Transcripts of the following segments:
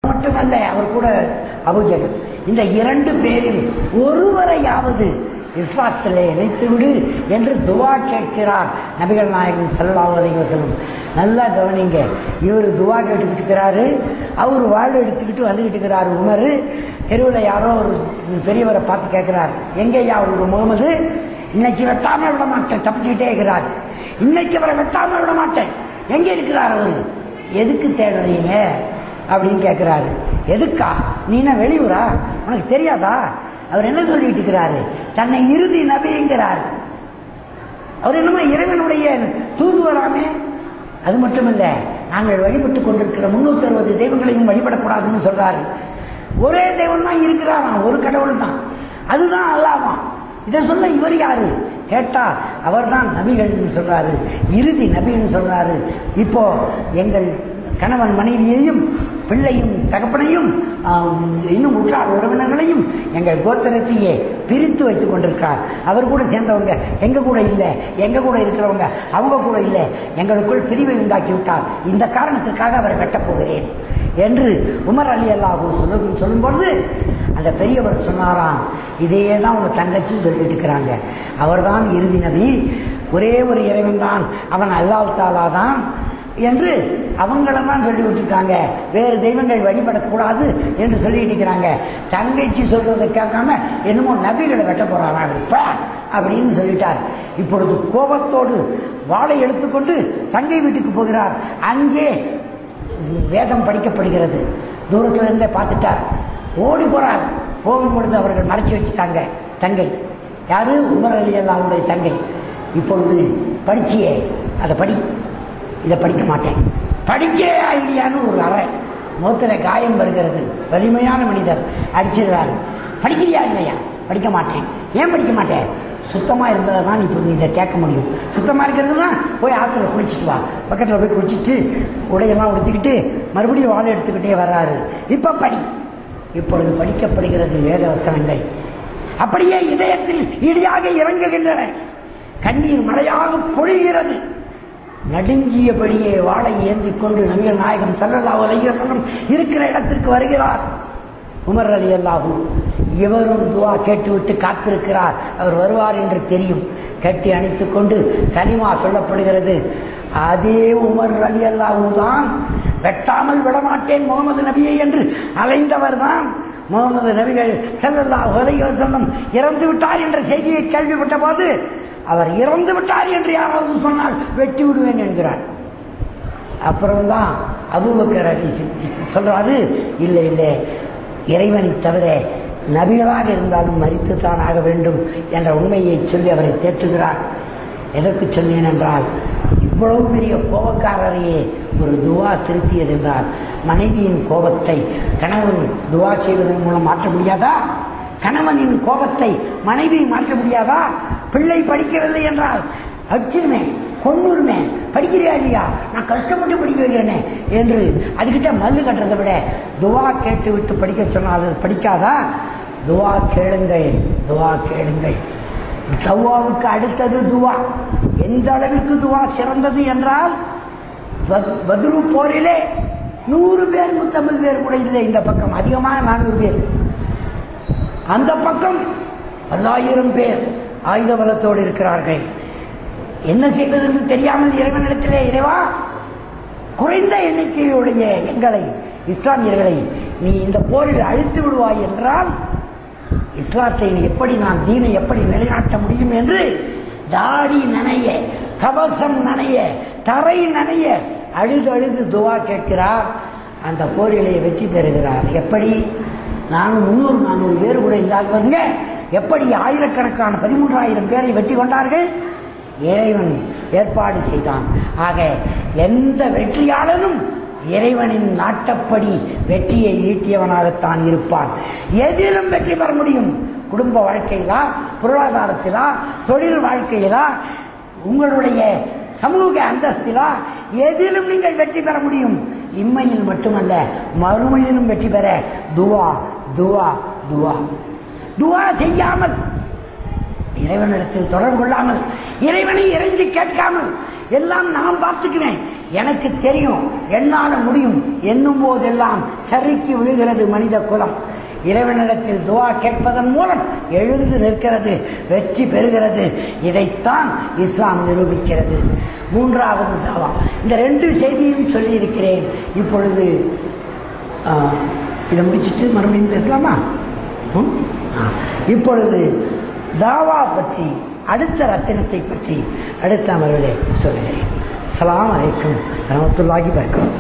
மட்டுமல்ல அவர் கூட அபுஜகல் இந்த இரண்டு பேரில் ஒருவரையாவது இஸ்லாத்திலே இணைத்து விடு என்று துவா கேட்கிறார் நபிகள் நாயகம் ஸல்லல்லாஹு அலைஹி வஸல்லம் நல்லா கவனிங்க இவர் துவா கேட்டுக்கிட்டு இருக்கிறாரு அவர் வாழ் எடுத்துக்கிட்டு வந்துக்கிட்டு இருக்கிறாரு உமர் தெருவில் யாரோ ஒரு பெரியவரை பார்த்து கேட்கிறார் எங்கேயா உங்க முகமது இன்னைக்கு வெட்டாமல் விட மாட்டேன் தப்பிச்சுக்கிட்டே இருக்கிறார் இன்னைக்கு அவரை வெட்டாமல் விட மாட்டேன் எங்கே இருக்கிறார் அவர் எதுக்கு தேடுறீங்க அப்படின்னு கேட்கிறாரு எதுக்கா நீ என்ன வெளியூரா உனக்கு தெரியாதா அவர் என்ன சொல்லிட்டு இருக்கிறாரு தன்னை இறுதி நபிங்கிறாரு அவர் என்னமோ இறைவனுடைய தூதுவராமே அது மட்டும் இல்ல நாங்கள் வழிபட்டு கொண்டிருக்கிற முன்னூத்தி அறுபது தெய்வங்களையும் வழிபடக்கூடாதுன்னு சொல்றாரு ஒரே தெய்வம் தான் இருக்கிறாராம் ஒரு கடவுள் தான் அதுதான் அல்லாமா இதை சொல்ல இவர் யாரு கேட்டா அவர்தான் நபிகள்னு சொல்றாரு இறுதி நபின்னு சொல்றாரு இப்போ எங்கள் கணவன் மனைவியையும் பிள்ளையும் தகப்பனையும் ஆம், இன்னும் உற்றார் உறவினர்களையும் எங்கள் கோத்திரத்தையே பிரித்து வைத்துக் கொண்டிருக்கிறார் அவர் கூட சேர்ந்தவங்க எங்க கூட இல்லை எங்க கூட இருக்கிறவங்க அவங்க கூட இல்லை எங்களுக்குள் பிரிவை உண்டாக்கி விட்டார் இந்த காரணத்திற்காக அவரை வெட்டப் போகிறேன் என்று உமர் அலி அல்லாஹூ சொல்லும் சொல்லும்பொழுது அந்த பெரியவர் சொன்னாராம் இதையே தான் உங்க தங்கச்சி சொல்லிட்டு இருக்கிறாங்க அவர்தான் இறுதி நபி ஒரே ஒரு இறைவன் தான் அவன் அல்லாஹ் தாலா தான் என்று அவங்கள தான் சொல்லி விட்டுருக்காங்க வேறு தெய்வங்கள் வழிபடக்கூடாது என்று சொல்லிட்டு இருக்கிறாங்க தங்கைக்கு சொல்றதை கேட்காம என்னமோ நபிகளை வெட்ட போறாங்க அப்படின்னு சொல்லிட்டார் இப்பொழுது கோபத்தோடு வாளை எடுத்துக்கொண்டு தங்கை வீட்டுக்கு போகிறார் அங்கே வேதம் படிக்கப்படுகிறது தூரத்துல இருந்தே பார்த்துட்டார் ஓடி போறார் போகும் பொழுது அவர்கள் மறைச்சு வச்சுட்டாங்க தங்கை யாரு உமர் அலி அல்லாவுடைய தங்கை இப்பொழுது படிச்சியே அதை படி இதை படிக்க மாட்டேன் படிக்கவே இல்லையான்னு ஒரு அறை முகத்தில் காயம் வருகிறது வலிமையான மனிதர் அடிச்சிடுறாரு படிக்கிறியா இல்லையா படிக்க மாட்டேன் ஏன் படிக்க மாட்டேன் சுத்தமாக இருந்ததை தான் இப்போ நீ இதை கேட்க முடியும் சுத்தமாக இருக்கிறதுனா போய் ஆற்றுல குளிச்சுட்டு வா பக்கத்தில் போய் குளிச்சுட்டு உடையெல்லாம் உடுத்திக்கிட்டு மறுபடியும் வாழை எடுத்துக்கிட்டே வர்றாரு இப்போ படி இப்பொழுது படிக்கப்படுகிறது வேத வசனங்கள் அப்படியே இதயத்தில் இடியாக இறங்குகின்றன கண்ணீர் மழையாக பொழிகிறது நடுங்கியபடியே வாளை ஏந்தி கொண்டு நபிகள் நாயகம் சல்லல்லாஹு அலைஹி வஸல்லம் இருக்கிற இடத்திற்கு வருகிறார் உமர் அலி அல்லாஹூ இவரும் துவா கேட்டுவிட்டு காத்திருக்கிறார் அவர் வருவார் என்று தெரியும் கட்டி அணைத்துக் கொண்டு கனிமா சொல்லப்படுகிறது அதே உமர் அலி அல்லாஹூ தான் வெட்டாமல் விடமாட்டேன் முகமது நபியை என்று அலைந்தவர் தான் முகமது நபிகள் ஸல்லல்லாஹு அலைஹி வஸல்லம் இறந்து விட்டார் என்ற செய்தியை கேள்விப்பட்ட போது அவர் இறந்து விட்டார் என்று யாராவது சொன்னால் வெட்டி விடுவேன் என்கிறார் அப்புறம்தான் அபூபக்கர் அலி சித்தி சொல்றாரு இல்லை இல்லை இறைவனை தவிர நபிகளாக இருந்தாலும் மறித்துத்தான் ஆக வேண்டும் என்ற உண்மையை சொல்லி அவரை தேற்றுகிறார் எதற்கு சொன்னேன் என்றால் இவ்வளவு பெரிய கோபக்காரரையே ஒரு துவா திருத்தியது என்றால் மனைவியின் கோபத்தை கணவன் துவா செய்வதன் மூலம் மாற்ற முடியாதா கணவனின் கோபத்தை மனைவி மாற்ற முடியாதா பிள்ளை படிக்கவில்லை என்றால் அடிச்சிருமே கொன்னுருமே படிக்கிறியா இல்லையா நான் கஷ்டப்பட்டு படிக்க வைக்கிறேனே என்று அதுகிட்ட மல்லு கட்டுறதை விட துவா கேட்டு விட்டு படிக்க சொன்னால் அது படிக்காதா துவா கேளுங்கள் துவா கேளுங்கள் தவாவுக்கு அடுத்தது துவா எந்த அளவிற்கு துவா சிறந்தது என்றால் பத்- பத்ரு போரிலே நூறு பேர் நூத்தம்பது பேர் கூட இல்லை இந்த பக்கம் அதிகமாக நானூறு பேர் அந்த பக்கம் பல்லாயிரம் பேர் ஆயுத பலத்தோடு இருக்கிறார்கள் என்ன செய்வது என்று தெரியாமல் இறைவனிடத்திலே இறைவா குறைந்த எண்ணிக்கையுடைய எங்களை இஸ்லாமியர்களை நீ இந்த போரில் அழித்து விடுவாய் என்றால் இஸ்லாத்தை நீ எப்படி நான் தீனை எப்படி நிலைநாட்ட முடியும் என்று தாடி நனைய கவசம் நனைய தரை நனைய அழுது அழுது துவா கேட்கிறார் அந்த போரிலே வெற்றி பெறுகிறார் எப்படி நானும் முன்னூறு நானூறு பேர் கூட இல்லாதவங்க எப்படி ஆயிரக்கணக்கான பதிமூன்றாயிரம் பேரை வெற்றி கொண்டார்கள் இறைவன் ஏற்பாடு செய்தான் ஆக எந்த வெற்றியாளனும் இறைவனின் நாட்டப்படி வெற்றியை ஈட்டியவனாகத்தான் இருப்பான் எதிலும் வெற்றி பெற முடியும் குடும்ப வாழ்க்கையிலா பொருளாதாரத்திலா தொழில் வாழ்க்கையிலா உங்களுடைய சமூக அந்தஸ்திலா எதிலும் நீங்கள் வெற்றி பெற முடியும் இம்மையில் மட்டுமல்ல மறுமையிலும் வெற்றி பெற துவா துவா துவா துவா செய்யாமல் இறைவனிடத்தில் தொடர்பு கொள்ளாமல் இறைவனை இறைஞ்சி கேட்காமல் எல்லாம் நான் பார்த்துக்கிறேன் எனக்கு தெரியும் என்னால முடியும் என்னும் போதெல்லாம் சரிக்கு விழுகிறது மனித குலம் இறைவனிடத்தில் துவா கேட்பதன் மூலம் எழுந்து நிற்கிறது வெற்றி பெறுகிறது இதைத்தான் இஸ்லாம் நிரூபிக்கிறது மூன்றாவது தாவா இந்த ரெண்டு செய்தியும் சொல்லியிருக்கிறேன் இப்பொழுது ஆ, இதை முடிச்சிட்டு மறுபடியும் பேசலாமா ம்? ஆ, இப்பொழுது தாவா பற்றி அடுத்த ரத்தினத்தை பற்றி அடுத்த அமர்விலே சொல்லுகிறேன் அஸ்ஸலாமு அலைக்கும் ரஹமத்துல்லாஹி வபரகாத்துஹு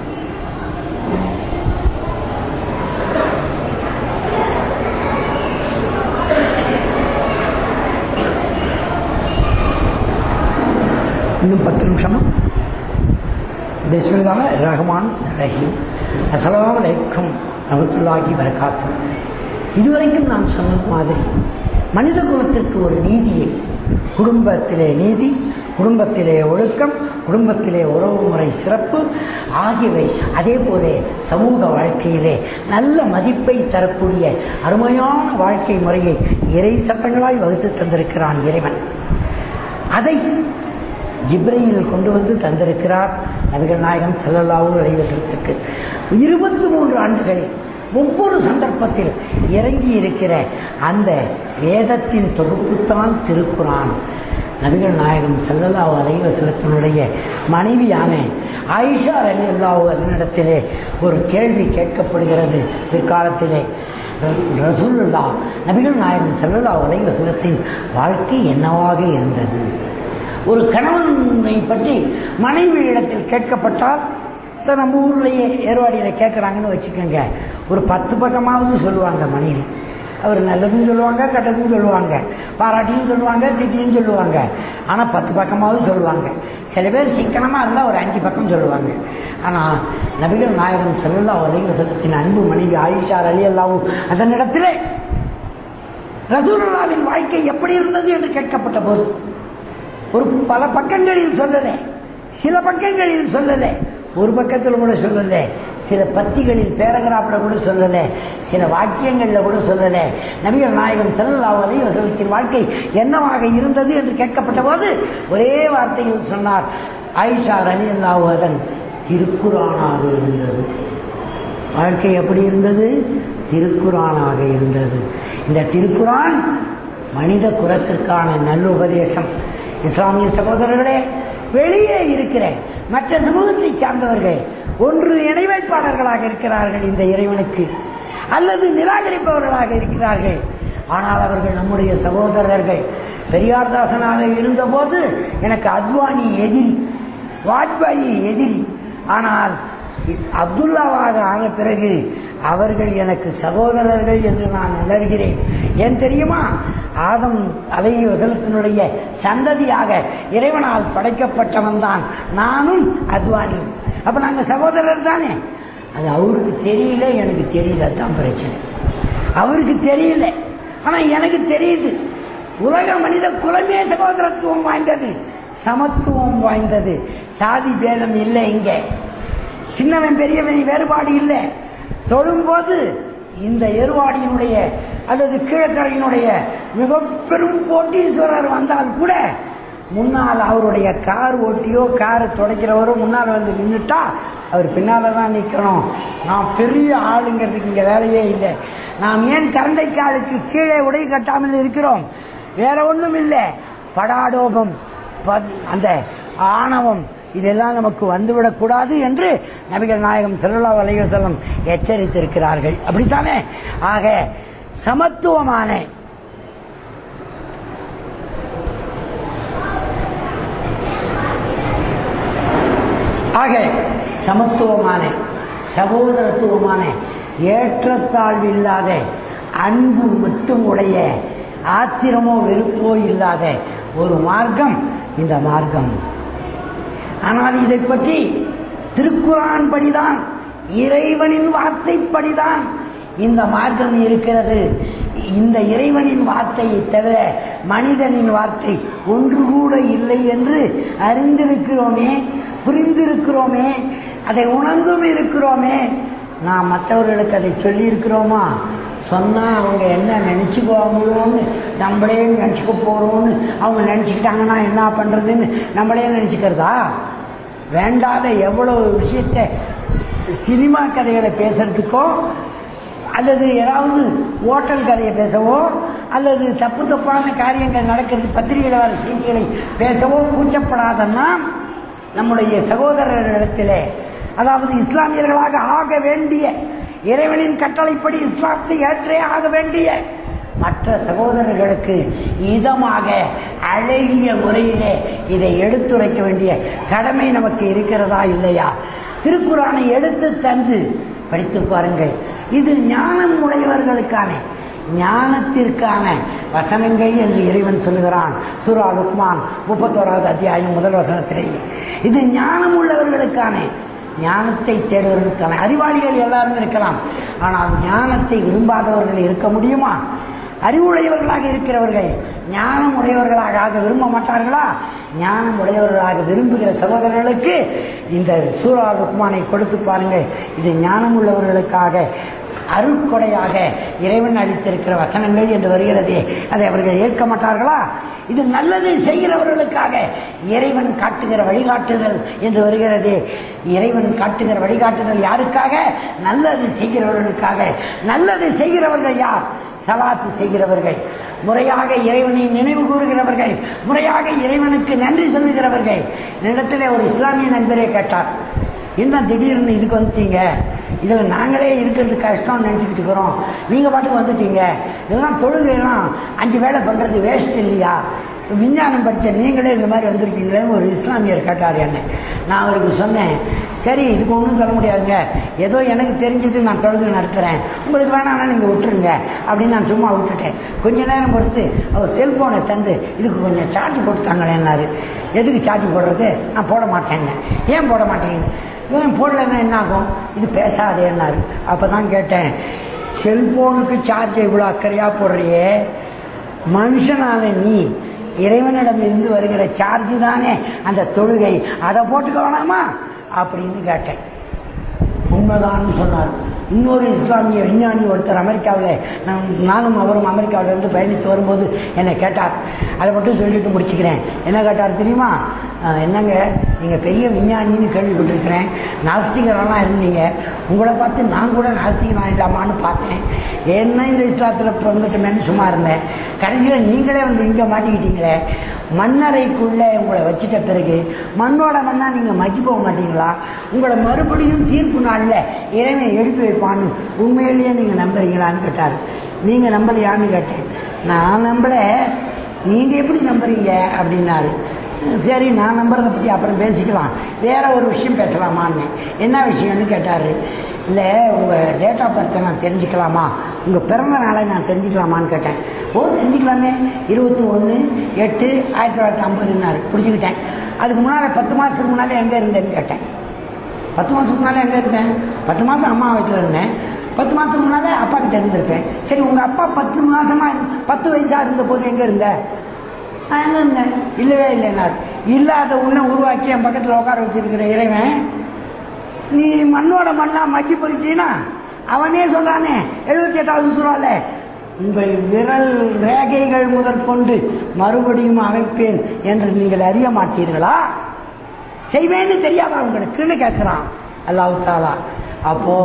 இன்னும் பத்து நிமிஷமா பிஸ்மில்லா ரஹ்மான் ரஹீம் அஸ்ஸலாமு அலைக்கும் ரஹமத்துல்லாஹி வரகாத்து இதுவரைக்கும் நான் சொன்னது மாதிரி மனித குலத்திற்கு ஒரு நீதியை குடும்பத்திலே நீதி குடும்பத்திலே ஒழுக்கம் குடும்பத்திலே உறவுமுறை சிறப்பு ஆகியவை அதே போல சமூக வாழ்க்கையிலே நல்ல மதிப்பை தரக்கூடிய அருமையான வாழ்க்கை முறையை இறை சட்டங்களாய் வகுத்து தந்திருக்கிறான் இறைவன் அதை ஜிப்ரையில் கொண்டு வந்து தந்திருக்கிறார் நபிகள் நாயகம் செல்லல்லாவு அலைவசத்துக்கு இருபத்தி மூன்று ஆண்டுகளில் ஒவ்வொரு சந்தர்ப்பத்தில் இறங்கி இருக்கிற அந்த வேதத்தின் தொகுப்புத்தான் திருக்குரான் நபிகள் நாயகம் செல்லல்லாவு அலைவசலத்தினுடைய மனைவியான ஆயிஷா அலி அல்லாஹு அதனிடத்திலே ஒரு கேள்வி கேட்கப்படுகிறது பிற்காலத்திலே ரசூலுல்லா நபிகள் நாயகம் செல்லல்லாஹு அலைவசலத்தின் வாழ்க்கை என்னவாக இருந்தது ஒரு கணவனை பற்றி மனைவி இடத்தில் கேட்கப்பட்டால் இந்த நம்ம ஊர்லேயே ஏர்வாடியில் கேட்குறாங்கன்னு வச்சுக்கோங்க ஒரு பத்து பக்கமாவது சொல்லுவாங்க மனைவி அவர் நல்லதும் சொல்லுவாங்க கெட்டதும் சொல்லுவாங்க பாராட்டியும் சொல்லுவாங்க திட்டியும் சொல்லுவாங்க ஆனால் பத்து பக்கமாவது சொல்லுவாங்க சில பேர் சிக்கனமாக இருந்தால் ஒரு அஞ்சு பக்கம் சொல்லுவாங்க ஆனால் நபிகள் நாயகம் செல்லல்லா அலைவசத்தின் அன்பு மனைவி ஆயிஷா அலி அல்லாவும் அதனிடத்திலே ரசூலுல்லாவின் வாழ்க்கை எப்படி இருந்தது என்று கேட்கப்பட்ட போது ஒரு பல பக்கங்களில் சொல்லல சில பக்கங்களில் சொல்லல ஒரு பக்கத்தில் கூட சொல்லல சில பத்திகளில் பேரகிராஃபில் கூட சொல்லல சில வாக்கியங்களில் கூட சொல்லல நபிகள் நாயகம் செல்லல்லாஹு அலைஹி வஸல்லத்தின் வாழ்க்கை என்னவாக இருந்தது என்று கேட்கப்பட்ட போது ஒரே வார்த்தையில் சொன்னார் ஆயிஷா அலி அல்லாஹு அதன் திருக்குறானாக இருந்தது வாழ்க்கை எப்படி இருந்தது திருக்குறானாக இருந்தது இந்த திருக்குறான் மனித குலத்திற்கான நல்லுபதேசம் இஸ்லாமிய சகோதரர்களே வெளியே இருக்கிற மற்ற சமூகத்தை சார்ந்தவர்கள் ஒன்று இணைவைப்பாளர்களாக இருக்கிறார்கள் இந்த இறைவனுக்கு அல்லது நிராகரிப்பவர்களாக இருக்கிறார்கள் ஆனால் அவர்கள் நம்முடைய சகோதரர்கள் பெரியார்தாசனாக இருந்தபோது எனக்கு அத்வானி எதிரி வாஜ்பாயி எதிரி ஆனால் அப்துல்லாவாக ஆன பிறகு அவர்கள் எனக்கு சகோதரர்கள் என்று நான் உணர்கிறேன் ஏன் தெரியுமா ஆதம் அலை வசனத்தினுடைய சந்ததியாக இறைவனால் படைக்கப்பட்டவன் தான் நானும் அத்வானியும் அப்ப நாங்க சகோதரர் தானே அது அவருக்கு தெரியல எனக்கு தெரியல தான் பிரச்சனை அவருக்கு தெரியல ஆனா எனக்கு தெரியுது உலக மனித குலமே சகோதரத்துவம் வாய்ந்தது சமத்துவம் வாய்ந்தது சாதி பேதம் இல்லை இங்கே சின்னவன் பெரியவன் வேறுபாடு இல்லை தொழும்போது இந்த எருவாடியினுடைய அல்லது கீழக்கரையினுடைய மிக பெரும் கோட்டீஸ்வரர் வந்தால் கூட முன்னால் அவருடைய கார் ஓட்டியோ கார் துடைக்கிறவரோ முன்னால் வந்து நின்றுட்டா அவர் பின்னால தான் நிற்கணும் நான் பெரிய ஆளுங்கிறதுக்கு இங்கே வேலையே இல்லை நாம் ஏன் கரண்டைக்காலுக்கு கீழே உடை கட்டாமல் இருக்கிறோம் வேற ஒன்றும் இல்லை படாடோபம் பத்- அந்த ஆணவம் இதெல்லாம் நமக்கு வந்துவிடக்கூடாது என்று நபிகள் நாயகம் செல்லல்லா அலைவசல்லம் எச்சரித்திருக்கிறார்கள் அப்படித்தானே ஆக சமத்துவமான ஆக சமத்துவமான சகோதரத்துவமான ஏற்றத்தாழ்வு இல்லாத அன்பு மட்டும் உடைய ஆத்திரமோ வெறுப்போ இல்லாத ஒரு மார்க்கம் இந்த மார்க்கம் ஆனால் இதை பற்றி திருக்குரான் படிதான் இறைவனின் வார்த்தைப்படிதான் இந்த மார்க்கம் இருக்கிறது இந்த இறைவனின் வார்த்தையை தவிர மனிதனின் வார்த்தை ஒன்று கூட இல்லை என்று அறிந்திருக்கிறோமே புரிந்திருக்கிறோமே அதை உணர்ந்தும் இருக்கிறோமே நாம் மற்றவர்களுக்கு அதை சொல்லி இருக்கிறோமா சொன்னால் அவங்க என்ன நினச்சிக்குவாங்களோன்னு நம்மளே நினச்சிக்க போகிறோன்னு அவங்க நினச்சிக்கிட்டாங்கன்னா என்ன பண்ணுறதுன்னு நம்மளே நினச்சிக்கிறதா வேண்டாத எவ்வளோ விஷயத்தை சினிமா கதைகளை பேசுறதுக்கோ அல்லது ஏதாவது ஓட்டல் கதையை பேசவோ அல்லது தப்பு தப்பான காரியங்கள் நடக்கிறது பத்திரிகையில் வர செய்திகளை பேசவோ கூச்சப்படாதன்னா நம்முடைய சகோதரர்களிடத்திலே அதாவது இஸ்லாமியர்களாக ஆக வேண்டிய இறைவனின் கட்டளைப்படி இஸ்லாத்தை ஏற்றே ஆக வேண்டிய மற்ற சகோதரர்களுக்கு இதமாக அழகிய முறையிலே இதை எடுத்துரைக்க வேண்டிய கடமை நமக்கு இருக்கிறதா இல்லையா திருக்குறானை எடுத்து தந்து படித்து பாருங்கள் இது ஞானம் உடையவர்களுக்கான ஞானத்திற்கான வசனங்கள் என்று இறைவன் சொல்லுகிறான் சூரா லுக்மான் முப்பத்தோராவது அத்தியாயம் முதல் வசனத்திலேயே இது ஞானம் உள்ளவர்களுக்கான ஞானத்தை தேடுவர்களுக்கான அறிவாளிகள் எல்லாரும் இருக்கலாம் ஆனால் ஞானத்தை விரும்பாதவர்கள் இருக்க முடியுமா அறிவுடையவர்களாக இருக்கிறவர்கள் ஞானம் உடையவர்களாக ஆக விரும்ப மாட்டார்களா ஞானம் உடையவர்களாக விரும்புகிற சகோதரர்களுக்கு இந்த சூரா ருக்மானை கொடுத்து பாருங்கள் இது ஞானம் உள்ளவர்களுக்காக அருட்கொடையாக இறைவன் அளித்திருக்கிற வசனங்கள் என்று வருகிறதே அதை அவர்கள் ஏற்க மாட்டார்களா இது நல்லது செய்கிறவர்களுக்காக இறைவன் காட்டுகிற வழிகாட்டுதல் என்று வருகிறது இறைவன் காட்டுகிற வழிகாட்டுதல் யாருக்காக நல்லது செய்கிறவர்களுக்காக நல்லது செய்கிறவர்கள் யார் சலாத்து செய்கிறவர்கள் முறையாக இறைவனை நினைவு கூறுகிறவர்கள் முறையாக இறைவனுக்கு நன்றி சொல்லுகிறவர்கள் என்னிடத்தில் ஒரு இஸ்லாமிய நண்பரே கேட்டார் என்ன திடீர்னு இதுக்கு வந்துட்டீங்க இதில் நாங்களே இருக்கிறது கஷ்டம்னு நினச்சிக்கிட்டு இருக்கிறோம் நீங்கள் பாட்டுக்கு வந்துட்டீங்க இதெல்லாம் தொழுகைலாம் அஞ்சு வேலை பண்ணுறது வேஸ்ட் இல்லையா விஞ்ஞானம் படித்த நீங்களே இந்த மாதிரி வந்திருக்கீங்களேன்னு ஒரு இஸ்லாமியர் கேட்டார் என்ன நான் அவருக்கு சொன்னேன் சரி இதுக்கு ஒன்றும் சொல்ல முடியாதுங்க ஏதோ எனக்கு தெரிஞ்சது நான் தொழுது நடத்துகிறேன் உங்களுக்கு வேணாம்னா நீங்கள் விட்டுருங்க அப்படின்னு நான் சும்மா விட்டுட்டேன் கொஞ்ச நேரம் பொறுத்து அவர் செல்ஃபோனை தந்து இதுக்கு கொஞ்சம் சார்ஜ் போட்டுத்தாங்களேன்னாரு எதுக்கு சார்ஜ் போடுறது நான் போட மாட்டேங்க ஏன் போட மாட்டேங்க இவன் போடலைன்னா என்ன ஆகும் இது பேசாதேன்னாரு அப்போ தான் கேட்டேன் செல்போனுக்கு சார்ஜ் இவ்வளோ அக்கறையாக போடுறியே மனுஷனான நீ இறைவனிடம் இருந்து வருகிற சார்ஜ் தானே அந்த தொழுகை அதை போட்டுக்க வேணாமா அப்படின்னு கேட்டேன் உண்மைதான்னு சொன்னார் இன்னொரு இஸ்லாமிய விஞ்ஞானி ஒருத்தர் அமெரிக்காவில் நான் நானும் அவரும் அமெரிக்காவிலிருந்து பயணித்து வரும்போது என்னை கேட்டார் அதை மட்டும் சொல்லிட்டு முடிச்சுக்கிறேன் என்ன கேட்டார் தெரியுமா "அஹ், என்னங்க நீங்கள் பெரிய விஞ்ஞானின்னு கேள்விப்பட்டிருக்கிறேன் நாஸ்திகரெல்லாம் இருந்தீங்க உங்களை பார்த்து நான் கூட நாஸ்திகனா இல்லாமான்னு பார்த்தேன் என்ன இந்த இஸ்லாத்தில் பிறந்துட்டோமேன்னு சும்மா இருந்தேன் கடைசியில் நீங்களே வந்து இங்கே மாட்டிக்கிட்டீங்களே மண்ணறைக்குள்ளே உங்களை வச்சுட்ட பிறகு மண்ணோட மண்ணா நீங்கள் மக்கி போக மாட்டீங்களா உங்களை மறுபடியும் தீர்ப்பு நாளில் இறைவன் எழுப்பி வைப்பான்னு உண்மையிலேயே நீங்கள் நம்புறீங்களான்னு கேட்டார் நீங்கள் நம்பலையான்னு கேட்டேன் நான் நம்பல நீங்கள் எப்படி நம்புறீங்க அப்படின்னாரு சரி நான் நம்புறதை பற்றி அப்புறம் பேசிக்கலாம் வேற ஒரு விஷயம் பேசலாமான்னு என்ன விஷயம்னு கேட்டார் இல்லை உங்கள் டேட் ஆஃப் பர்த்தை நான் தெரிஞ்சுக்கலாமா உங்கள் பிறந்த நாளை நான் தெரிஞ்சுக்கலாமான்னு கேட்டேன் ஓ தெரிஞ்சுக்கலாமே இருபத்தி ஒன்று எட்டு ஆயிரத்தி தொள்ளாயிரத்தி ஐம்பதுன்னாரு பிடிச்சிக்கிட்டேன் அதுக்கு முன்னால் பத்து மாதத்துக்கு முன்னாலே எங்கே இருந்தேன்னு கேட்டேன் பத்து மாதத்துக்கு முன்னாலே எங்கே இருந்தேன் பத்து மாதம் அம்மா வீட்டில் இருந்தேன் பத்து மாதத்துக்கு முன்னாலே அப்பா கிட்ட இருந்திருப்பேன் சரி உங்கள் அப்பா பத்து மாதமா பத்து வயசாக இருந்த போது எங்கே இருந்த நான் எங்கே இருந்தேன் இல்லவே இல்லைனார் இல்லாத உன்னை உருவாக்கி என் பக்கத்தில் உட்கார வச்சிருக்கிற இறைவன் நீ மண்ணோட மண்ணா மக்கி போயிட்டீன்னா அவனே சொல்றானே எழுபத்தி எட்டாவது சூறால உங்கள் விரல் ரேகைகள் முதற்கொண்டு மறுபடியும் அமைப்பேன் என்று நீங்கள் அறிய மாட்டீர்களா செய்வேன்னு தெரியாதா உங்களுக்குன்னு கேட்கிறான் அல்லாஹ் தாலா அப்போ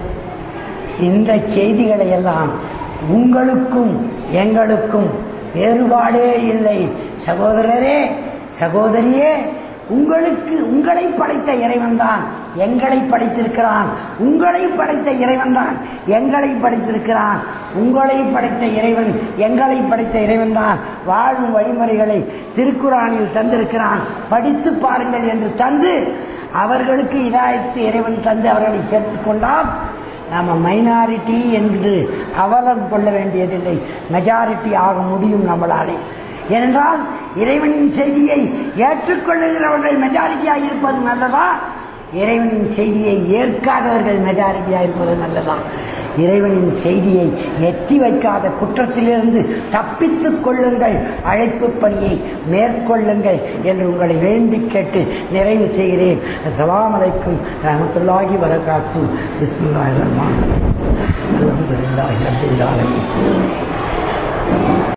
இந்த செய்திகளை எல்லாம் உங்களுக்கும் எங்களுக்கும் வேறுபாடே இல்லை சகோதரரே சகோதரியே உங்களுக்கு உங்களை படைத்த இறைவன் தான் எங்களை படைத்திருக்கிறான் உங்களை படைத்த இறைவன் தான் எங்களை படைத்திருக்கிறான் உங்களை படைத்த இறைவன் எங்களை படைத்த இறைவன் தான் வாழும் வழிமுறைகளை திருக்குறானில் தந்திருக்கிறான் படித்து பாருங்கள் என்று தந்து அவர்களுக்கு இதாயத்து இறைவன் தந்து அவர்களை சேர்த்துக் கொண்டால் நாம மைனாரிட்டி என்று அவலம் கொள்ள வேண்டியதில்லை மெஜாரிட்டி ஆக முடியும் நம்மளாலே ஏனென்றால் இறைவனின் செய்தியை ஏற்றுக்கொள்ளுகிறவர்கள் மெஜாரிட்டியாக இருப்பது நல்லதா இறைவனின் செய்தியை ஏற்காதவர்கள் மெஜாரிட்டியாக இருப்பது நல்லதா இறைவனின் செய்தியை எத்தி வைக்காத குற்றத்திலிருந்து தப்பித்துக் கொள்ளுங்கள் அழைப்பு பணியை மேற்கொள்ளுங்கள் என்று உங்களை வேண்டி கேட்டு நிறைவு செய்கிறேன் அஸ்ஸலாமு அலைக்கும் ரஹமத்துல்லாஹி வரகாத்து பிஸ்மில்லாஹிர் ரஹ்மானிர் ரஹீம் அலமதுல்லாஹி ரப்பில் ஆலமீன்